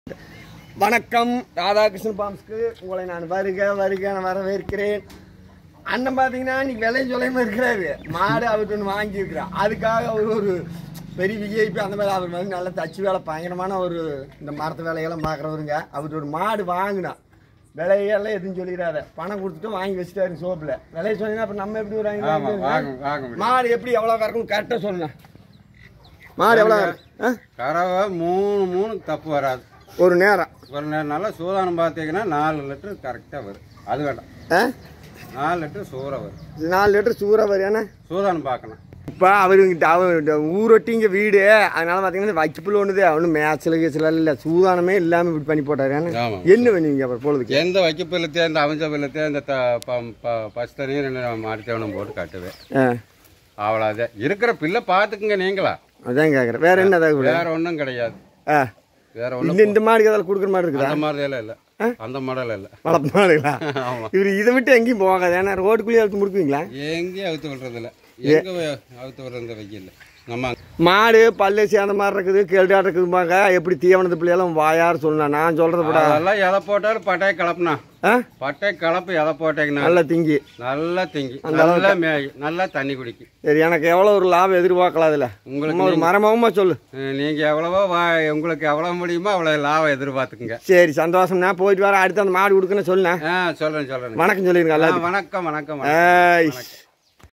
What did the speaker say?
வணக்கம் ராதாகிருஷ்ணன் பாம்ஸ்க்கு உங்களை நான் வருக வருக நான் வரவேற்கிறேன் அண்ணன் பார்த்தீங்கன்னா இன்னைக்கு விலையும் சொல்லாம இருக்கிறாரு மாடு அவர்கிட்ட ஒன்று வாங்கியிருக்கிறார் அதுக்காக அவர் ஒரு பெரிய விஐபி அந்த மாதிரி அவர் வந்து நல்லா தச்சு வேலை பயங்கரமான ஒரு இந்த மரத்து வேலையெல்லாம் பார்க்குறவருங்க அவர்கிட்ட ஒரு மாடு வாங்கினா விலையெல்லாம் எதுவும் சொல்லிடாத பணம் கொடுத்துட்டு வாங்கி வச்சுட்டாரு சோப்பில் விலையை சொன்னீங்கன்னா அப்புறம் நம்ம எப்படி ஒரு ஆமா வாங்கி வாங்க வாங்க முடியும். மாடு எப்படி எவ்வளோ கறக்கும் கரெக்டாக சொல்லுங்க மாடு எவ்வளோ ஆ கறவை மூணு மூணு தப்பு வராது ஒரு நேரம் ஒரு நேரம் நல்லா சூதானம் பார்த்தீங்கன்னா நாலு லிட்டர் கரெக்டாக வரும் அது வேண்டாம் ஆ நாலு லிட்டர் சூற வரும் நாலு லிட்டர் சூறா வரையானே சூதானம் பார்க்கணும் இப்போ அவருங்கிட்ட அவர் ஊரொட்டிங்க வீடு அதனால பார்த்தீங்கன்னா வைக்கப்புல் ஒன்றுது அவனு மேட்சில் கீச்சல் இல்லை சூதானமே இல்லாமல் இப்படி பண்ணி போட்டாரு ஏன்னா ஆமா. என்ன பண்ணுவீங்க அப்புறம் பொழுதுக்கு எந்த வைக்க பிள்ளத்தே இந்த அவஞ்ச பிள்ளத்தே இந்த த ப- ப- பசு தனியும் ரெண்டு மாட்டுத்தேவனம் போட்டு கட்டுவேன் ஆ அவ்வளோதான் இருக்கிற பிள்ளை பார்த்துக்குங்க நீங்களா அதான் கேட்குறேன் வேற என்ன ஏதாவது வேற ஒன்றும் கிடையாது ஆ வேற ஒன்றும் இந்த இந்த மாடுக்கு அதில் கொடுக்குற மாதிரி இருக்குதா அந்த மாதிரி எல்லாம் இல்லை அந்த மாடல் இல்லை வளர்ப்பு மாடுங்களா ஆமா இவர் இதை விட்டு எங்கேயும் போகாது ஏன்னா ரோட்டுக்குள்ளேயே அழுத்து முடிப்பீங்களா எங்கேயும் அவுத்து விடுறதில்ல எங்கே அவுத்து விடுறது வைக்கல நம்ம மாடு பல்லு சேர்ந்த மாதிரி இருக்குது கேள்வியாக இருக்குதும்பாங்க எப்படி தீவனத்து பிள்ளையெல்லாம் வாயார் சொல்லலாம் நான் சொல்கிறத விட அதெல்லாம் எதை போட்டாலும் பட்டையை கலப்புனா ஆ பட்டை கலப்பு எதை போட்டீங்கன்னா நல்லா திங்கி நல்லா திங்கி நல்லா மேய் நல்லா தண்ணி குடிக்கும் சரி எனக்கு எவ்வளோ ஒரு லாபம் எதிர்பார்க்கலாம் அதில் உங்களுக்கு சும்மா ஒரு மரமாவுமா சொல்லு அஹ் நீங்க எவ்வளவோ வா உங்களுக்கு எவ்வளவு முடியுமோ அவ்வளவு லாபம் எதிர்பார்த்துக்குங்க சரி சந்தோஷம் நான் போயிட்டு வரேன் அடுத்து அந்த மாடு கொடுக்குன்னு சொல்லுண்ணே ஆ சொல்றேன் சொல்றேன் வணக்கம் சொல்லிருங்க ஆ, எல்லாத்துக்கும் வணக்கம் வணக்கம் வணக்கம். ஏய் வணக்கம்